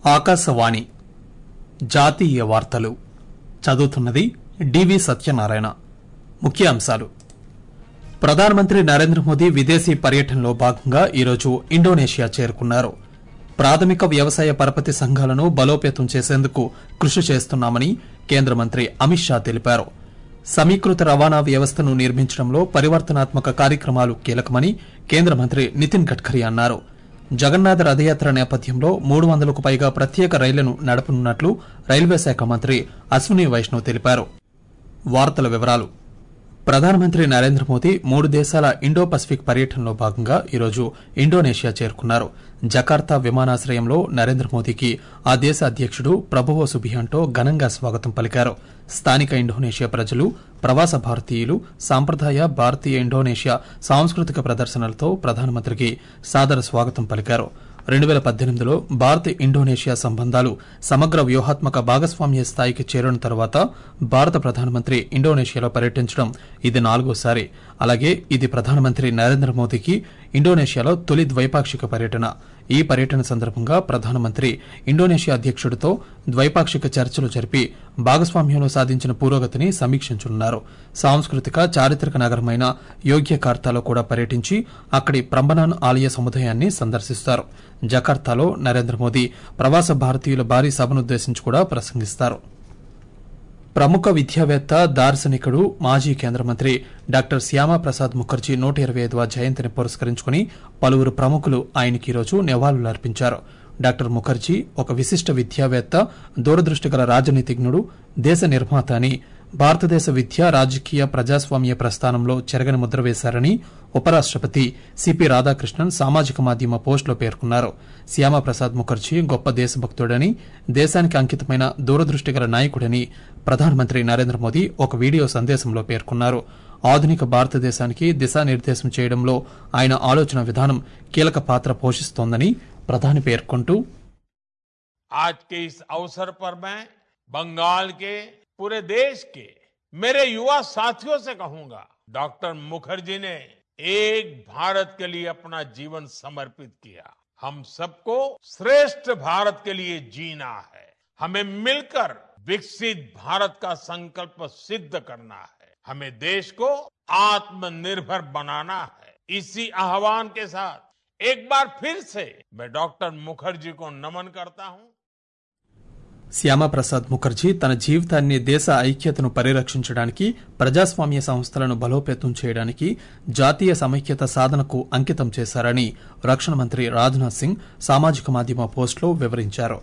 ఆకాశవాణి జాతీయ వార్తలు చదువుతున్నది డివి సత్యనారాయణ ముఖ్యాంశాలు ప్రధానమంత్రి నరేంద్ర మోదీ విదేశీ పర్యటనలో భాగంగా ఈరోజు ఇండోనేషియా చేరుకున్నారు ప్రాథమిక వ్యవసాయ పరపతి సంఘాలను బలోపేతం చేసేందుకు కృషి చేస్తున్నామని కేంద్ర మంత్రి అమిత్ షా తెలిపారు సమీకృత రవాణా వ్యవస్థను నిర్మించడంలో పరివర్తనాత్మక కార్యక్రమాలు కీలకమని కేంద్ర మంత్రి నితిన్ గడ్కరీ అన్నారు జగన్నాథ రథయాత్ర నేపథ్యంలో మూడు వందలకు పైగా ప్రత్యేక రైళ్లను నడపనున్నట్లు రైల్వే శాఖ మంత్రి అశ్విని వైష్ణవ్ తెలిపారు వార్తల వివరాలు ప్రధానమంత్రి నరేంద్ర మోదీ మూడు దేశాల ఇండో పసిఫిక్ పర్యటనలో భాగంగా ఈరోజు ఇండోనేషియా చేరుకున్నారు జకార్తా విమానాశ్రయంలో నరేంద్ర మోదీకి ఆ దేశ అధ్యకుడు ప్రభువో సుబియాంటో ఘనంగా స్వాగతం పలికారు స్థానిక ఇండోనేషియా ప్రజలు ప్రవాస భారతీయులు సాంప్రదాయ భారతీయ ఇండోనేషియా సాంస్కృతిక ప్రదర్శనలతో ప్రధానమంత్రికి సాదర స్వాగతం పలికారు రెండు వేల పద్దెనిమిదిలో భారత్ ఇండోనేషియా సంబంధాలు సమగ్ర వ్యూహాత్మక భాగస్వామ్య స్థాయికి చేరిన తర్వాత భారత ప్రధానమంత్రి ఇండోనేషియాలో పర్యటించడం ఇది నాలుగోసారి అలాగే ఇది ప్రధానమంత్రి నరేంద్ర మోదీకి ఇండోనేషియాలో తొలి ద్వైపాక్షిక పర్యటన ఈ పర్యటన సందర్భంగా ప్రధానమంత్రి ఇండోనేషియా అధ్యకుడితో ద్వైపాక్షిక చర్చలు జరిపి భాగస్వామ్యంలో సాధించిన పురోగతిని సమీక్షించనున్నారు సాంస్కృతిక చారిత్రక నగరమైన యోగ్యకార్తాలో కూడా పర్యటించి అక్కడి ప్రంబనాన్ ఆలయ సముదాయాన్ని సందర్శిస్తారు జకార్తాలో నరేంద్ర మోదీ ప్రవాస భారతీయుల భారీ సభనుద్దేశించి కూడా ప్రసంగిస్తారు ప్రముఖ విద్యావేత్త దార్శనికుడు మాజీ కేంద్ర మంత్రి డాక్టర్ శ్యామాప్రసాద్ ముఖర్జీ నూట ఇరవై ఐదవ జయంతిని పురస్కరించుకుని పలువురు ప్రముఖులు ఆయనకి ఈరోజు నివాళులర్పించారు డాక్టర్ ముఖర్జీ ఒక విశిష్ట విద్యావేత్త దూరదృష్టి గల రాజనీతిజ్ఞుడు దేశ నిర్మాత అని భారతదేశ విద్య రాజకీయ ప్రజాస్వామ్య ప్రస్థానంలో చెరగని ముద్ర వేశారని ఉపరాష్టపతి సిపి రాధాకృష్ణన్ సామాజిక మాధ్యమ పోస్టులో పేర్కొన్నారు శ్యామప్రసాద్ ముఖర్జీ గొప్ప దేశభక్తుడని దేశానికి అంకితమైన దూరదృష్టి గల నాయకుడని ప్రధానమంత్రి నరేంద్ర మోదీ ఒక వీడియో సందేశంలో పేర్కొన్నారు ఆధునిక భారతదేశానికి దిశానిర్దేశం చేయడంలో ఆయన ఆలోచన విధానం కీలక పాత్ర పోషిస్తోందని ప్రధాని పేర్కొంటూ आज के इस अवसर पर मैं बंगाल के पूरे देश के मेरे युवा साथियों से कहूंगा डॉक्टर मुखर्जी ने एक भारत के लिए अपना जीवन समर्पित किया हम सबको श्रेष्ठ भारत के लिए जीना है हमें मिलकर विकसित भारत का संकल्प सिद्ध करना है हमें देश को आत्मनिर्भर बनाना है इसी आह्वान के साथ एक बार फिर से मैं डॉक्टर मुखर्जी को नमन करता हूं శ్యామప్రసాద్ ముఖర్జీ తన జీవితాన్ని దేశ ఐక్యతను పరిరక్షించడానికి ప్రజాస్వామ్య సంస్థలను బలోపేతం చేయడానికి జాతీయ సమైక్యత సాధనకు అంకితం చేశారని రక్షణ మంత్రి రాజ్నాథ్ సింగ్ సామాజిక మాధ్యమ పోస్టులో వివరించారు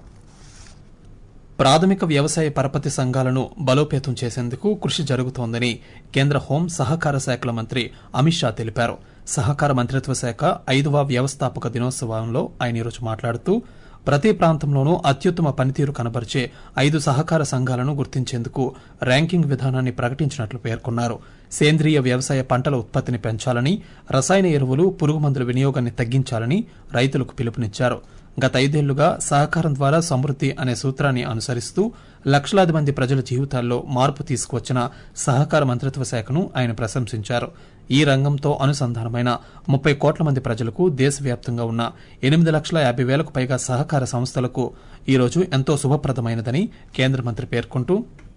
ప్రాథమిక వ్యవసాయ పరపతి సంఘాలను బలోపేతం చేసేందుకు కృషి జరుగుతోందని కేంద్ర హోం సహకార శాఖల మంత్రి అమిత్ షా తెలిపారు సహకార మంత్రిత్వ శాఖ ఐదవ వ్యవస్థాపక దినోత్సవంలో ఆయన ఈరోజు మాట్లాడుతూ ప్రతి ప్రాంతంలోనూ అత్యుత్తమ పనితీరు కనబరిచే ఐదు సహకార సంఘాలను గుర్తించేందుకు ర్యాంకింగ్ విధానాన్ని ప్రకటించినట్లు పేర్కొన్నారు సేంద్రియ వ్యవసాయ పంటల ఉత్పత్తిని పెంచాలని రసాయన ఎరువులు పురుగుమందుల వినియోగాన్ని తగ్గించాలని రైతులకు పిలుపునిచ్చారు గత ఐదేళ్లుగా సహకారం ద్వారా సమృద్ది అనే సూత్రాన్ని అనుసరిస్తూ లక్షలాది మంది ప్రజల జీవితాల్లో మార్పు తీసుకువచ్చిన సహకార మంత్రిత్వ శాఖను ఆయన ప్రశంసించారు ఈ రంగంతో అనుసంధానమైన ముప్పై కోట్ల మంది ప్రజలకు దేశవ్యాప్తంగా ఉన్న ఎనిమిది లక్షల యాభై వేలకు పైగా సహకార సంస్థలకు ఈరోజు ఎంతో శుభప్రదమైనదని కేంద్ర మంత్రి పేర్కొంటూ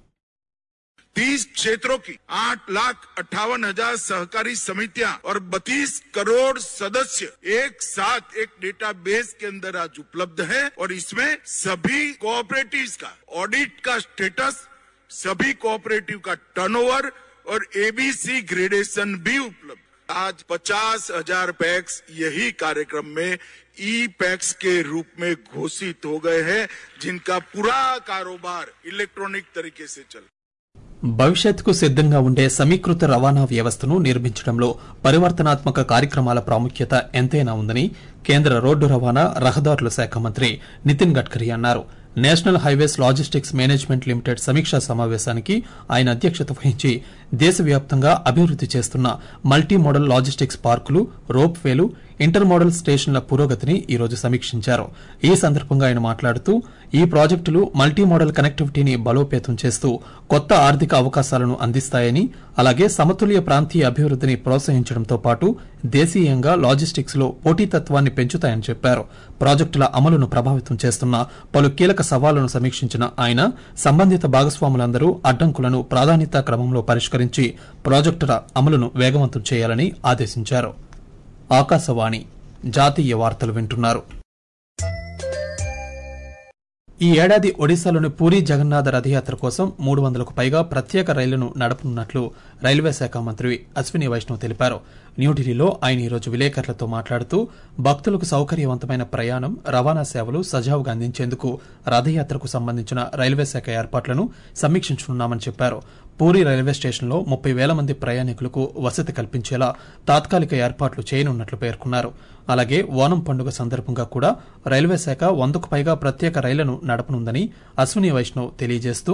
तीस क्षेत्रों की आठ लाख अट्ठावन हजार सहकारी समितियां और बत्तीस करोड़ सदस्य एक साथ एक डेटाबेस के अंदर आज उपलब्ध है और इसमें सभी कोऑपरेटिव्स का ऑडिट का स्टेटस सभी कोऑपरेटिव का टर्नओवर और एबीसी ग्रेडेशन भी उपलब्ध आज पचास हजार पैक्स यही कार्यक्रम में ई पैक्स के रूप में घोषित हो गए हैं जिनका पूरा कारोबार इलेक्ट्रॉनिक तरीके से चल భవిష్యత్తుకు సిద్దంగా ఉండే సమీకృత రవాణా వ్యవస్థను నిర్మించడంలో పరివర్తనాత్మక కార్యక్రమాల ప్రాముఖ్యత ఎంతైనా ఉందని కేంద్ర రోడ్డు రవాణా రహదారుల శాఖ మంత్రి నితిన్ గడ్కరీ అన్నారు national highways logistics management limited సమీక్షా సమావేశానికి ఆయన అధ్యక్షత వహించి దేశవ్యాప్తంగా అభివృద్ది చేస్తున్న మల్టీ మోడల్ లాజిస్టిక్స్ పార్కులు రోప్ వేలు ఇంటర్ మోడల్ స్టేషన్ల పురోగతిని ఈ రోజు సమీక్షించారు ఈ సందర్భంగా ఆయన మాట్లాడుతూ ఈ ప్రాజెక్టులు మల్టీ మోడల్ కనెక్టివిటీని బలోపేతం చేస్తూ కొత్త ఆర్థిక అవకాశాలను అందిస్తాయని అలాగే సమతుల్య ప్రాంతీయ అభివృద్దిని ప్రోత్సహించడంతో పాటు దేశీయంగా లాజిస్టిక్స్ లో పోటీతత్వాన్ని పెంచుతాయని చెప్పారు ప్రాజెక్టుల అమలును ప్రభావితం చేస్తున్న పలు కీలక సవాళ్లను సమీక్షించిన ఆయన సంబంధిత భాగస్వాములందరూ అడ్డంకులను ప్రాధాన్యతా క్రమంలో పరిష్కరించి ప్రాజెక్టుల అమలును వేగవంతం చేయాలని ఆదేశించారు ఆకాశవాణి జాతీయ వార్తలు వింటున్నారు ఈ ఏడాది ఒడిశాలోని పూరి జగన్నాథ రథయాత్ర కోసం మూడు వందలకు పైగా ప్రత్యేక రైళ్లను నడపనున్నట్లు రైల్వే శాఖ మంత్రి అశ్విని వైష్ణవ్ తెలిపారు న్యూఢిల్లీలో ఆయన ఈరోజు విలేకరులతో మాట్లాడుతూ భక్తులకు సౌకర్యవంతమైన ప్రయాణం రవాణా సేవలు సజావుగా అందించేందుకు రథయాత్రకు సంబంధించిన రైల్వే శాఖ ఏర్పాట్లను సమీక్షించనున్నామని చెప్పారు పూరి రైల్వే స్టేషన్లో ముప్పై వేల మంది ప్రయాణికులకు వసతి కల్పించేలా తాత్కాలిక ఏర్పాట్లు చేయనున్నట్లు పేర్కొన్నారు అలాగే ఓనం పండుగ సందర్భంగా కూడా రైల్వే శాఖ వందకు పైగా ప్రత్యేక రైళ్లను నడపనుందని అశ్విని వైష్ణవ్ తెలియజేస్తూ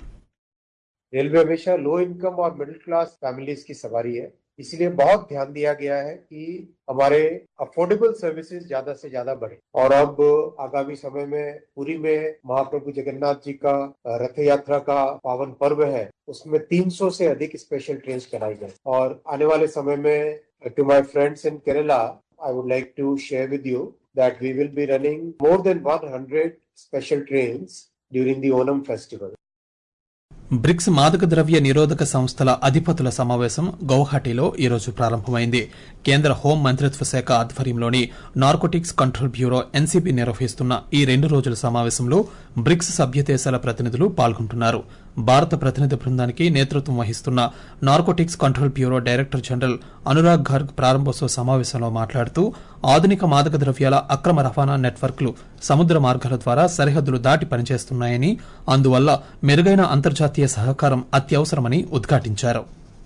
रेलवे हमेशा लो इनकम और मिडिल क्लास फैमिलीज की सवारी है इसलिए बहुत ध्यान दिया गया है कि हमारे अफोर्डेबल सर्विसेज ज्यादा से ज्यादा बढ़े और अब आगामी समय में पुरी में महाप्रभु जगन्नाथ जी का रथ यात्रा का पावन पर्व है उसमें 300 से अधिक स्पेशल ट्रेन चलाई जाए और आने वाले समय में to my friends in Kerala I would like to share with you that we will be running more than 100 special trains during the Onam festival. BRICS మాదక ద్రవ్య నిరోధక సంస్థల అధిపతుల సమావేశం గౌహాటీలో ఈరోజు ప్రారంభమైంది కేంద్ర హోం మంత్రిత్వ శాఖ ఆధ్వర్యంలోని నార్కోటిక్స్ కంట్రోల్ బ్యూరో ఎన్సీబీ నిర్వహిస్తున్న ఈ రెండు రోజుల సమావేశంలో బ్రిక్స్ సభ్య దేశాల ప్రతినిధులు పాల్గొంటున్నారు భారత ప్రతినిధి బృందానికి నేతృత్వం వహిస్తున్న narcotics control bureau director general Anurag Garg ప్రారంభోత్సవ సమావేశంలో మాట్లాడుతూ ఆధునిక మాదక ద్రవ్యాల అక్రమ రవాణా నెట్వర్క్లు సముద్ర మార్గాల ద్వారా సరిహద్దులు దాటి పనిచేస్తున్నాయని అందువల్ల మెరుగైన అంతర్జాతీయ సహకారం అత్యవసరమని ఉద్ఘాటించారు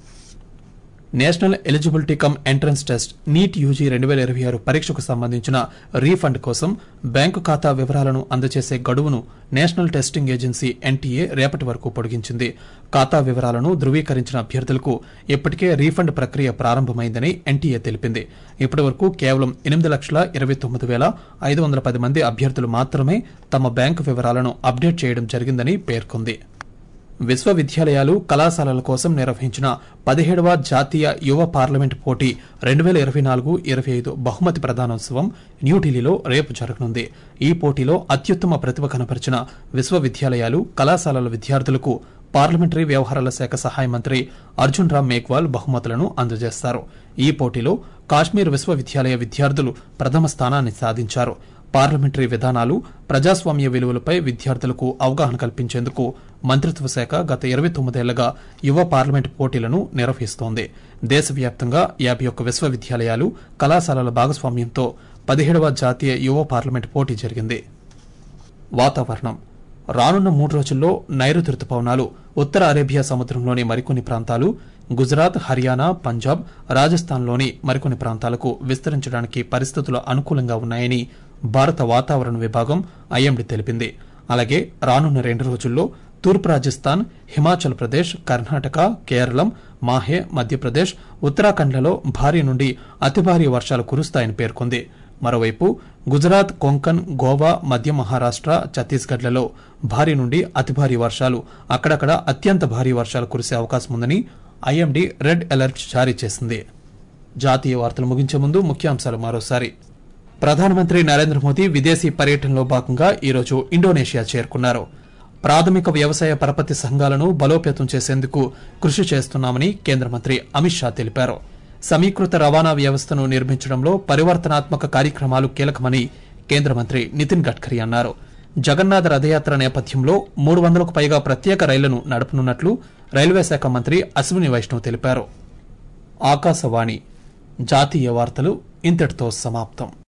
national eligibility cum entrance test NEET UG రెండు వేల ఇరవై ఆరు పరీక్షకు సంబంధించిన రీఫండ్ కోసం బ్యాంకు ఖాతా వివరాలను అందజేసే గడువును నేషనల్ టెస్టింగ్ ఏజెన్సీ ఎన్టీఏ రేపటి వరకు పొడిగించింది ఖాతా వివరాలను ధృవీకరించిన అభ్యర్థులకు ఇప్పటికే రీఫండ్ ప్రక్రియ ప్రారంభమైందని ఎన్టీఏ తెలిపింది ఇప్పటి వరకు కేవలం ఎనిమిది లక్షల ఇరవై తొమ్మిది వేల ఐదు వందల పది మంది అభ్యర్థులు మాత్రమే తమ బ్యాంకు వివరాలను అప్డేట్ చేయడం జరిగిందని పేర్కొంది విశ్వవిద్యాలయాలు కళాశాలల కోసం నిర్వహించిన పదిహేడవ జాతీయ యువ పార్లమెంట్ పోటీ రెండు వేల ఇరవై నాలుగు ఇరవై ఐదు బహుమతి ప్రదానోత్సవం న్యూఢిల్లీలో రేపు జరగనుంది ఈ పోటీలో అత్యుత్తమ ప్రతిభ కనపరిచిన విశ్వవిద్యాలయాలు కళాశాలల విద్యార్థులకు పార్లమెంటరీ వ్యవహారాల శాఖ సహాయ మంత్రి అర్జున్ రామ్ మేఘ్వాల్ బహుమతులను అందజేస్తారు ఈ పోటీలో కాశ్మీర్ విశ్వవిద్యాలయ విద్యార్థులు ప్రథమ స్థానాన్ని సాధించారు పార్లమెంటరీ విధానాలు ప్రజాస్వామ్య విలువలపై విద్యార్థులకు అవగాహన కల్పించేందుకు మంత్రిత్వ శాఖ గత ఇరవై తొమ్మిదేళ్లుగా యువ పార్లమెంట్ పోటీలను నిర్వహిస్తోంది దేశవ్యాప్తంగా యాభై ఒక్క విశ్వవిద్యాలయాలు కళాశాలల భాగస్వామ్యంతో పదిహేడవ జాతీయ యువ పార్లమెంట్ పోటీ జరిగింది వాతావరణం రానున్న మూడు రోజుల్లో నైరుతి రుతుపవనాలు ఉత్తర అరేబియా సముద్రంలోని మరికొన్ని ప్రాంతాలు గుజరాత్ హర్యానా పంజాబ్ రాజస్థాన్లోని మరికొన్ని ప్రాంతాలకు విస్తరించడానికి పరిస్థితులు అనుకూలంగా ఉన్నాయని భారత వాతావరణ విభాగం ఐఎండీ తెలిపింది అలాగే రానున్న రెండు రోజుల్లో తూర్పు రాజస్థాన్ హిమాచల్ ప్రదేశ్ కర్ణాటక కేరళం మాహే మధ్యప్రదేశ్ ఉత్తరాఖండ్లలో భారీ నుండి అతి భారీ వర్షాలు కురుస్తాయని పేర్కొంది మరోవైపు గుజరాత్ కొంకన్ గోవా మధ్య మహారాష్ట్ర ఛత్తీస్గఢ్లలో భారీ నుండి అతి భారీ వర్షాలు అక్కడక్కడ అత్యంత భారీ వర్షాలు కురిసే అవకాశం ఉందని ఐఎండీ రెడ్ అలర్ట్ జారీ చేసింది జాతీయ వార్తలు ముగించే ముందు ముఖ్యాంశాలు మరోసారి ప్రధానమంత్రి నరేంద్ర మోదీ విదేశీ పర్యటనలో భాగంగా ఈరోజు ఇండోనేషియా చేరుకున్నారు ప్రాథమిక వ్యవసాయ పరపతి సంఘాలను బలోపేతం చేసేందుకు కృషి చేస్తున్నామని కేంద్ర మంత్రి అమిత్ షా తెలిపారు సమీకృత రవాణా వ్యవస్థను నిర్మించడంలో పరివర్తనాత్మక కార్యక్రమాలు కీలకమని కేంద్ర మంత్రి నితిన్ గడ్కరీ అన్నారు జగన్నాథ రథయాత్ర నేపథ్యంలో మూడు వందలకు పైగా ప్రత్యేక రైళ్లను నడపనున్నట్లు రైల్వే శాఖ మంత్రి అశ్విని వైష్ణవ్ తెలిపారు ఆకాశవాణి జాతీయ వార్తలు ఇంతటితో సమాప్తం